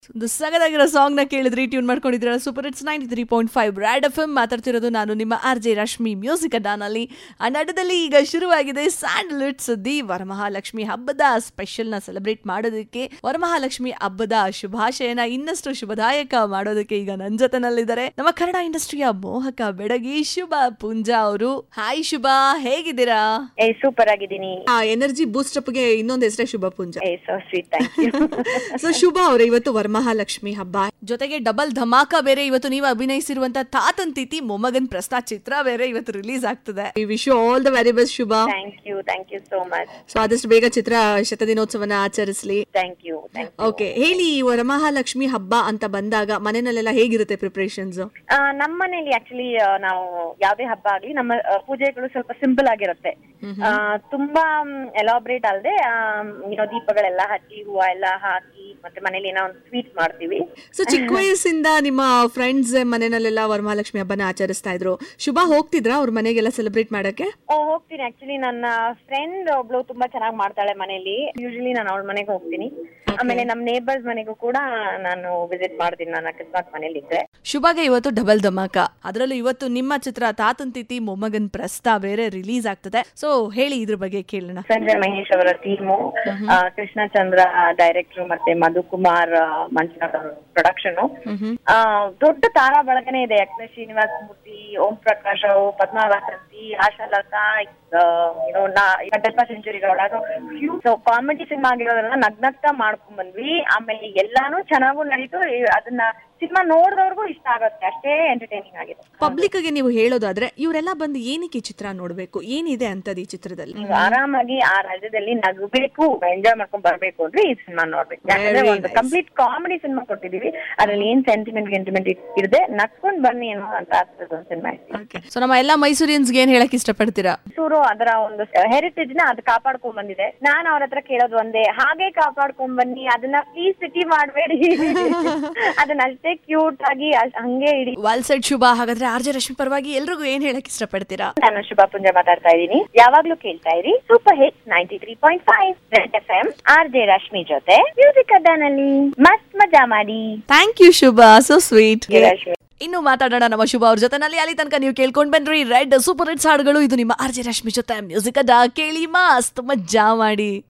ಒಂದು ಸಗದಾಗಿರೋ ಸಾಂಗ್ ನ ಕೇಳಿದ್ರಿ ಟ್ಯೂನ್ ಮಾಡ್ಕೊಂಡಿದ್ರಲ್ಲ super it's ninety three point five red F M ಮಾತಾಡ್ತಿರೋದು ನಾನು ನಿಮ್ಮ ಆರ್ ಜೆ ರಶ್ಮಿ ಮ್ಯೂಸಿಕ್ ಅಡ್ಡಾನಲ್ಲಿ ಅಂಡ್ ಅಡ್ಡದಲ್ಲಿ ಈಗ ಶುರುವಾಗಿದೆ ಸ್ಯಾಂಡಲ್ವುಡ್ ಸುದ್ದಿ ವರಮಹಾಲಕ್ಷ್ಮಿ ಹಬ್ಬದ ಸ್ಪೆಷಲ್ ನ ಸೆಲೆಬ್ರೇಟ್ ಮಾಡೋದಕ್ಕೆ ವರಮಹಾಲಕ್ಷ್ಮಿ ಹಬ್ಬದ ಶುಭಾಶಯನ ಇನ್ನಷ್ಟು ಶುಭದಾಯಕ ಮಾಡೋದಕ್ಕೆ ಈಗ ನನ್ ಜೊತೆನಲ್ಲಿದ್ದಾರೆ ನಮ್ಮ ಕನ್ನಡ ಇಂಡಸ್ಟ್ರಿಯ ಮೋಹಕ ಬೆಡಗಿ ಶುಭ ಪುಂಜಾ ಅವರು ಹಾಯ್ ಶುಭ ಹೇಗಿದ್ದೀರಾ ಏ ಸೂಪರ್ ಆಗಿದ್ದೀನಿ ಆ ಎನರ್ಜಿ ಬೂಸ್ಟ್ ಗೆ ಇನ್ನೊಂದು ಹೆಸರೇ ಶುಭ ಪುಂಜ ಏ so sweet thank you so Shubha ಅವರೇ ಇವತ್ತು ವರಮಹಾಲಕ್ಷ್ಮಿ ಹಬ್ಬ ಜೊತೆಗೆ ಡಬಲ್ ಧಮಾಕ ಬೇರೆ ಇವತ್ತು ನೀವು ಅಭಿನಯಿಸಿರುವಂತ ತಾತನ್ ತಿಥಿ ಮೊಮ್ಮಗನ್ ಪ್ರಸ್ತಾ ಚಿತ್ರ ಬೇರೆ ಇವತ್ತು ರಿಲೀಸ್ ಆಗ್ತದೆ ಈ wish all the very best Shubha thank you thank you so much so ಆದಷ್ಟು ಬೇಗ ಚಿತ್ರ ಶತದಿನೋತ್ಸವನ ಆಚರಿಸ್ಲಿ thank you thank you okay ಹೇಳಿ ಈ ವರಮಹಾಲಕ್ಷ್ಮಿ ಹಬ್ಬ ಅಂತ ಬಂದಾಗ ಮನೆಯಲ್ಲೆಲ್ಲ ಹೇಗಿರುತ್ತೆ ಪ್ರಿಪರೇಷನ್ಸ್ ನಮ್ಮ ಮನೇಲಿ ಆಕ್ಚುಲಿ ನಾವು ಯಾವ್ದೇ ಹಬ್ಬ ಆಗ್ಲಿ ನಮ್ಮ ಆ, ಪೂಜೆಗಳು ಸ್ವಲ್ಪ ಸಿಂಪಲ್ ಆಗಿರುತ್ತೆ ಆ, ತುಂಬಾ ಎಲಾಬ್ರೇಟ್ ಅಲ್ಲದೆ ಏನೋ ದೀಪಗಳೆಲ್ಲ ಹಚ್ಚಿ ಹೂವ ಎಲ್ಲ ಹಾಕಿ ಮತ್ತೆ ಮನೇಲಿ ಏನೋ ಒಂದು ಸ್ವೀಟ್ ಮಾಡ್ತೀವಿ ಸೊ ಚಿಕ್ಕ ವಯಸ್ಸಿಂದ ನಿಮ್ಮ ಫ್ರೆಂಡ್ಸ್ ಮನೆಯಲ್ಲೆಲ್ಲ ವರಮಹಾಲಕ್ಷ್ಮಿ ಹಬ್ಬನ ಆಚರಿಸ್ತಾ ಇದ್ರು ಶುಭ ಹೋಗ್ತಿದ್ರಾ ಅವ್ರ ಮನೆಗೆಲ್ಲ ಸೆಲೆಬ್ರೇಟ್ ಮಾಡಕ್ಕೆ ಓ ಹೋಗ್ತೀನಿ ಆಕ್ಚುಲಿ ನನ್ನ ಫ್ರೆಂಡ್ ಒಬ್ಳು ತುಂಬಾ ಚೆನ್ನಾಗಿ ಮಾಡ್ತಾಳೆ ಮನೇಲಿ ಯೂಶಲಿ ನಾನು ಅವಳ ಮನೆಗೆ ಹೋಗ್ತೀನಿ ಆಮೇಲೆ ನಮ್ಮ ನೇಬರ್ಸ್ ಮನೆಗೂ ಕೂಡ ನಾನು ವಿಸಿಟ್ ಮಾಡ್ತೀನಿ ನಾನು ಅಕಸ್ಮಾತ್ ಮನೇಲಿ ಇದ್ರೆ ಶುಭಗೆ ಇವತ್ತು ಡಬಲ್ ಧಮಾಕ ಅದರಲ್ಲೂ ಇವತ್ತು ನಿಮ್ಮ ಚಿತ್ರ ತಾತನ್ ತಿಥಿ ಮೊಮ್ಮಗನ್ ಪ್ರಸ್ತಾ ಬೇರೆ ರಿಲೀಸ್ ಆಗ್ತದೆ ಸೊ ಹೇಳಿ ಇದ್ರ ಬಗ್ಗೆ ಕೇಳೋಣ ಸಂಜಯ್ ಮಹೇಶ್ ಅವರ ಟೀಮು ಕೃಷ್ಣಚಂದ್ರ ಡೈರೆಕ್ಟರ್ ಮತ್ತೆ ಮಧುಕುಮಾರ್ ಮಂಜುನಾಥ್ ಅವರ ಪ್ರೊಡಕ್ಷನ್ ದೊಡ್ಡ ತಾರಾ ಬಳಗನೆ ಇದೆ ಯಾಕಂದ್ರೆ ಶ್ರೀನಿವಾಸ ಮೂರ್ತಿ ಓಂ ಪ್ರಕಾಶ್ ರಾವ್ ಪದ್ಮಾ ವಾಸಂತಿ ಆಶಾಲತಾ ಏನೋ Kattappa century Gowda so comedy cinema ಆಗಿರೋದನ್ನ ನಗ್ನಗ್ತಾ ಮಾಡ್ಕೊಂಡ್ ಬಂದ್ವಿ ಆಮೇಲೆ ಎಲ್ಲಾನು ಚೆನ್ನಾಗೂ ನಡೀತು ಈ- ಅದನ್ನ ಸಿನಿಮಾ ನೋಡಿದವ್ರಿಗೂ ಇಷ್ಟ ಆಗುತ್ತೆ ಅಷ್ಟೇ ಎಂಟರ್ಟೈನಿಂಗ್ ಆಗಿದೆ ಪಬ್ಲಿಕ್ ಗೆ ನೀವು ಹೇಳೋದಾದ್ರೆ ಇವರೆಲ್ಲ ಬಂದು ಏನಕ್ಕೆ ಈ ಚಿತ್ರ ನೋಡ್ಬೇಕು ಏನಿದೆ ಅಂತದ್ ಈ ಚಿತ್ರದಲ್ಲಿ ನೀವು ಆರಾಮಾಗಿ ಆ ರಾಜ್ಯದಲ್ಲಿ ನಗಬೇಕು ಎಂಜಾಯ್ ಮಾಡ್ಕೊಂಡ್ ಬರ್ಬೇಕು ಅಂದ್ರೆ ಈ ಸಿನಿಮಾ ನೋಡ್ಬೇಕು ಯಾಕಂದ್ರೆ Very ಒಂದು nice. ಕಂಪ್ಲೀಟ್ ಕಾಮಿಡಿ ಸಿನಿಮಾ ಕೊಟ್ಟಿದೀವಿ ಅದ್ರಲ್ಲಿ ಏನ್ ಸೆಂಟಿಮೆಂಟ್ ಗೆಂಟಿಮೆಂಟ್ ಇರದೆ ನಕ್ಕೊಂಡ್ ಬನ್ನಿ ಅನ್ನೋ ಅಂತ ಆಗ್ತದೆ ಒಂದು ಸಿನಿಮಾ ಸೊ ನಮ್ಮ ಎಲ್ಲಾ ಮೈಸೂರಿಯನ್ಸ್ಗೆ ಏನ್ ಹೇಳಕ್ ಇಷ್ಟಪಡ್ತೀರಾ ಮೈಸೂರು ಅದರ ಒಂದು ಹೆರಿಟೇಜ್ ನ ಅದು ಕಾಪಾಡ್ಕೊಂಡ್ ಬಂದಿದೆ ನಾನು ಅವ್ರ ಹತ್ರ ಕೇಳೋದು ಒಂದೇ ಹಾಗೆ ಕಾಪಾಡ್ಕೊಂಡ್ ಬನ್ನಿ ಅದನ್ನ ಪ್ಲೀಸ್ ಸಿಟಿ ಮಾಡಬೇಡಿ ಅದನ್ನ ಅಷ್ಟೇ ಕ್ಯೂಟ್ ಆಗಿ ಅಷ್ಟ್ ಹಂಗೆ ಇಡಿ ವಾಲ್ ಸೈಡ್ ಶುಭ ಹಾಗಾದ್ರೆ ಆರ್ ಜೆ ರಶ್ಮಿ ಪರವಾಗಿ ಎಲ್ರಿಗೂ ಏನ್ ಹೇಳಕ್ ಇಷ್ಟಪಡ್ತೀರಾ ನಾನು ಶುಭ ಪುಂಜ ಮಾತಾಡ್ತಾ ಇದ್ದೀನಿ ಯಾವಾಗ್ಲೂ ಕೇಳ್ತಾ ಇರಿ super hit ninety three point five red F M R J Rashmi ಜೊತೆ ಮ್ಯೂಸಿಕ್ ಅಡ್ಡಾನಲ್ಲಿ ಮಸ್ತ್ ಮಜಾ ಮಾಡಿ thank you Shubha so sweet Rashmi ಇನ್ನು ಮಾತಾಡೋಣ ನಮ್ಮ ಶುಭ ಅವ್ರ ಜೊತೆನಲ್ಲಿ ಅಲ್ಲಿ ತನಕ ನೀವು ಕೇಳ್ಕೊಂಡ್ ಬನ್ರಿ ರೆಡ್ ಸೂಪರ್ ಹಿಟ್ಸ್ ಹಾಡುಗಳು ಇದು ನಿಮ್ಮ ಆರ್ ಜೆ ರಶ್ಮಿ ಜೊತೆ ಮ್ಯೂಸಿಕ್ ಅದ ಕೇಳಿ ಮಸ್ತ್ ಮಜ್ಜಾ ಮಾಡಿ